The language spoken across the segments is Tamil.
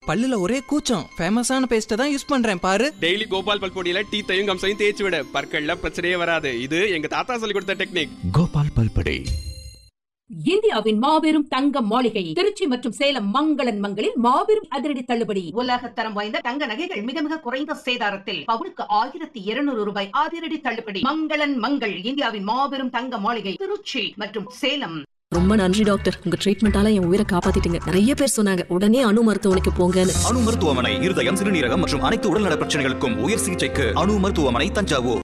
பல்லுல ஒரே கூச்சம் ஃபேமஸான பேஸ்ட்டை தான் யூஸ் பண்றேன் பாரு டெய்லி கோபால் பல் பொடியில டீத்தையும் கம்சையும் தேய்ச்சி விட பற்கள்ல பிரச்சனையே வராது இது எங்க தாத்தா சொல்லி கொடுத்த டெக்னிக் கோபால் பல்படே இந்தியாவின் மாபெரும் தங்க மாளிகை திருச்சி மற்றும் சேலம் மங்களன் மங்களில் மாபெரும் அதிரடி தள்ளுபடி உலக தரம் வாய்ந்த தங்க நகைகள் மிக மிக குறைந்த சேதாரத்தில் பவுனுக்கு ஆயிரத்தி இருநூறு ரூபாய் அதிரடி தள்ளுபடி மங்களன் மங்கள் இந்தியாவின் மாபெரும் தங்க மாளிகை திருச்சி மற்றும் சேலம் ரொம்ப நன்றி டாக்டர் உங்க ட்ரீட்மெண்டால என் உயிரை காப்பாத்திட்டீங்க நிறைய பேர் சொன்னாங்க உடனே அணு மருத்துவமனைக்கு போங்கன்னு அணு மருத்துவமனை இருதயம் சிறுநீரகம் மற்றும் அனைத்து உடல்நல பிரச்சனைகளுக்கும் உயர் சிகிச்சைக்கு அணு மருத்துவமனை தஞ்சாவூர்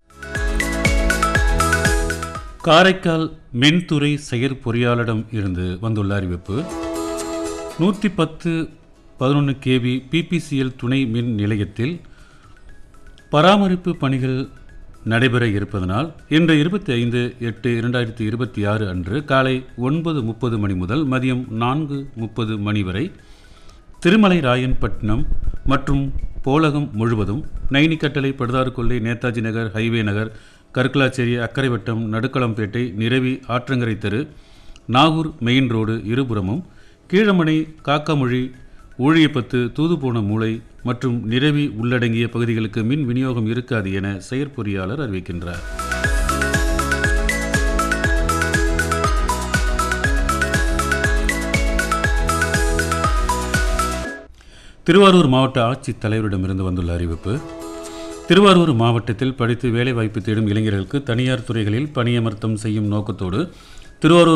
காரைக்கால் மின்துறை செயற்பொறியாளரிடம் இருந்து வந்துள்ள அறிவிப்பு நூற்றி பத்து பதினொன்று கேவி பிபிசிஎல் துணை மின் நிலையத்தில் பராமரிப்பு பணிகள் நடைபெற இருப்பதனால் இன்று இருபத்தி ஐந்து எட்டு இரண்டாயிரத்தி இருபத்தி ஆறு அன்று காலை ஒன்பது முப்பது மணி முதல் மதியம் நான்கு முப்பது மணி வரை திருமலை ராயன்பட்டினம் மற்றும் போலகம் முழுவதும் நைனி கட்டளை படுதாறுக்கொல்லை நேதாஜி நகர் ஹைவே நகர் கருக்கலாச்சேரி அக்கரைவட்டம் நடுக்களம்பேட்டை நிரவி ஆற்றங்கரை தெரு நாகூர் மெயின் ரோடு இருபுறமும் கீழமணை காக்காமொழி ஊழியப்பத்து தூதுபோன மூளை மற்றும் நிரவி உள்ளடங்கிய பகுதிகளுக்கு மின் விநியோகம் இருக்காது என செயற்பொறியாளர் அறிவிக்கின்றார் திருவாரூர் மாவட்ட ஆட்சித் தலைவரிடமிருந்து வந்துள்ள அறிவிப்பு திருவாரூர் மாவட்டத்தில் படித்து வேலைவாய்ப்பு தேடும் இளைஞர்களுக்கு தனியார் துறைகளில் பணியமர்த்தம் செய்யும் நோக்கத்தோடு திருவாரூர்